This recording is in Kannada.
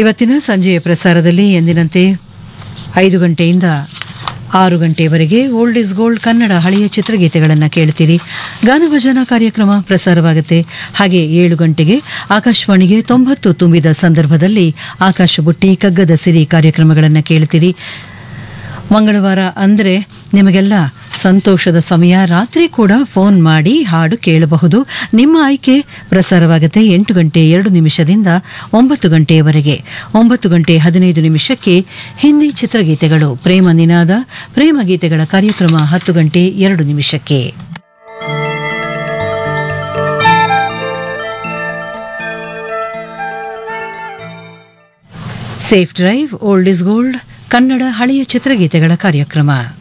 ಇವತ್ತಿನ ಸಂಜೆಯ ಪ್ರಸಾರದಲ್ಲಿ ಎಂದಿನಂತೆ ಐದು ಗಂಟೆಯಿಂದ ಆರು ಗಂಟೆಯವರೆಗೆ ಓಲ್ಡ್ ಇಸ್ ಗೋಲ್ಡ್ ಕನ್ನಡ ಹಳೆಯ ಚಿತ್ರಗೀತೆಗಳನ್ನು ಕೇಳ್ತೀರಿ ಗಾನಭಜನಾ ಕಾರ್ಯಕ್ರಮ ಪ್ರಸಾರವಾಗುತ್ತೆ ಹಾಗೆ ಏಳು ಗಂಟೆಗೆ ಆಕಾಶವಾಣಿಗೆ ತೊಂಬತ್ತು ತುಂಬಿದ ಸಂದರ್ಭದಲ್ಲಿ ಆಕಾಶ ಬುಟ್ಟಿ ಕಗ್ಗದ ಸಿರಿ ಕಾರ್ಯಕ್ರಮಗಳನ್ನು ಕೇಳ್ತೀರಿ ಮಂಗಳವಾರ ಅಂದರೆ ನಿಮಗೆಲ್ಲ ಸಂತೋಷದ ಸಮಯ ರಾತ್ರಿ ಕೂಡ ಫೋನ್ ಮಾಡಿ ಹಾಡು ಕೇಳಬಹುದು ನಿಮ್ಮ ಆಯ್ಕೆ ಪ್ರಸಾರವಾಗುತ್ತೆ ಎಂಟು ಗಂಟೆ ಎರಡು ನಿಮಿಷದಿಂದ ಒಂಬತ್ತು ಗಂಟೆಯವರೆಗೆ ಒಂಬತ್ತು ಗಂಟೆ ಹದಿನೈದು ನಿಮಿಷಕ್ಕೆ ಹಿಂದಿ ಚಿತ್ರಗೀತೆಗಳು ಪ್ರೇಮ ನಿನಾದ ಪ್ರೇಮ ಗೀತೆಗಳ ಕಾರ್ಯಕ್ರಮ ಹತ್ತು ಗಂಟೆ ಎರಡು ನಿಮಿಷಕ್ಕೆ safe drive old is gold Kannada ಹಳೆಯ ಚಿತ್ರಗೀತೆಗಳ ಕಾರ್ಯಕ್ರಮ